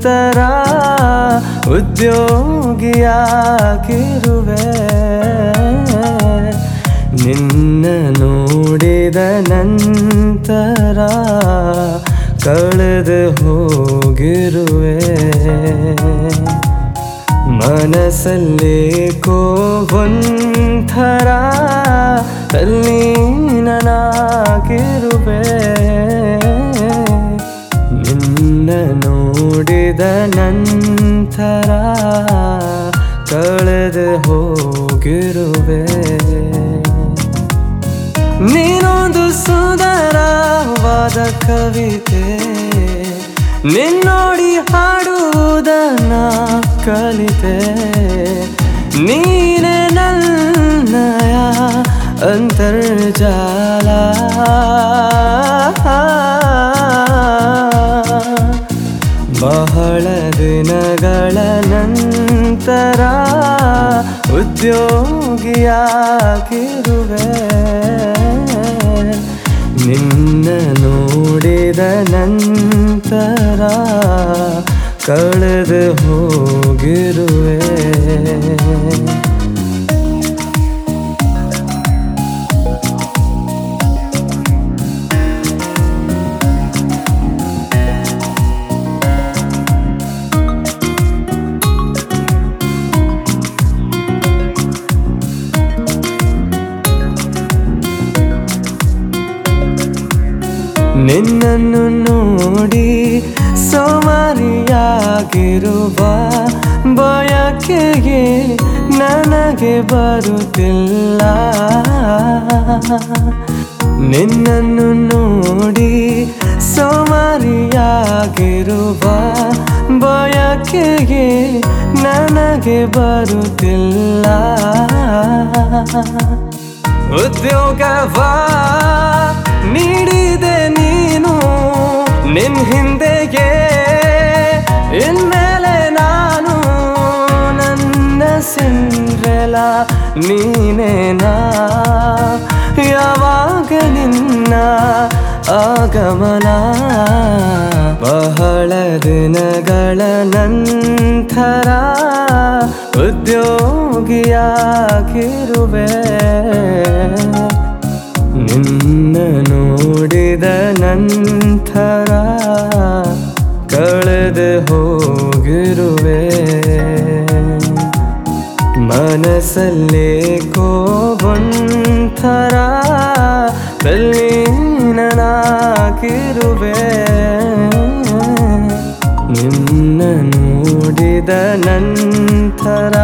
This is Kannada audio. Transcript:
ನಂತರ ಉದ್ಯೋಗಿಯಾಗಿರುವೆ ನಿನ್ನ ನೋಡಿದ ನಂತರ ಕಳೆದು ಹೋಗಿರುವೆ ಮನಸ್ಸಲ್ಲಿ ಕೋವಂಥರ ತಲ್ಲೀನನಾಗಿರುವೆ ನಿನ್ನ ನೋಡಿದ ನಂತರ ಕಳೆದು ಹೋಗಿರುವೆ ನೀನೊಂದು ಸುಂದರವಾದ ಕವಿತೆ ನಿನ್ನೋಡಿ ಹಾಡುವುದನ್ನ ಕಲಿತೆ ನೀನೆ ನನ್ನಯ ಅಂತರ್ಜಾಲ ಬಹಳ ದಿನಗಳ ನಂತರ ಉದ್ಯೋಗಿಯಾಗಿರುವೆ ನಿನ್ನ ನೋಡಿದ ನಂತರ ಕಳೆದು ಹೋಗಿರುವೆ ನಿನ್ನನ್ನು ನೋಡಿ ಸೋಮಾರಿಯಾಗಿರುವ ಬಯಕೆಗೆ ನನಗೆ ಬರುತ್ತಿಲ್ಲ ನಿನ್ನನ್ನು ನೋಡಿ ಸೋಮಾರಿಯಾಗಿರುವ ಬಯಕೆಗೆ ನನಗೆ ಬರುತ್ತಿಲ್ಲ ಉದ್ಯೋಗವ ನೀಡಿದೆ ನೀನು ನಿನ್ ಹಿಂದೆಗೆ ಇನ್ಮೇಲೆ ನಾನು ನನ್ನ ಸಿಂಡ್ರೆಲ ನೀನೇನಾ ಯಾವಾಗ ನಿನ್ನ ಆಗಮನ ಬಹಳ ದಿನಗಳ ನಂತರ ಉದ್ಯೋಗಿಯಾಗಿರುವೆ ನಿನ್ನ ನೋಡಿದ ನಂತರ ಕಳೆದು ಹೋಗಿರುವೆ ಮನಸ್ಸಲ್ಲಿ ಕೋವಂಥರ ತಲ್ಲೀನನಾಗಿರುವೆ ನಿನ್ನ ನೋಡಿದ ನಂತರ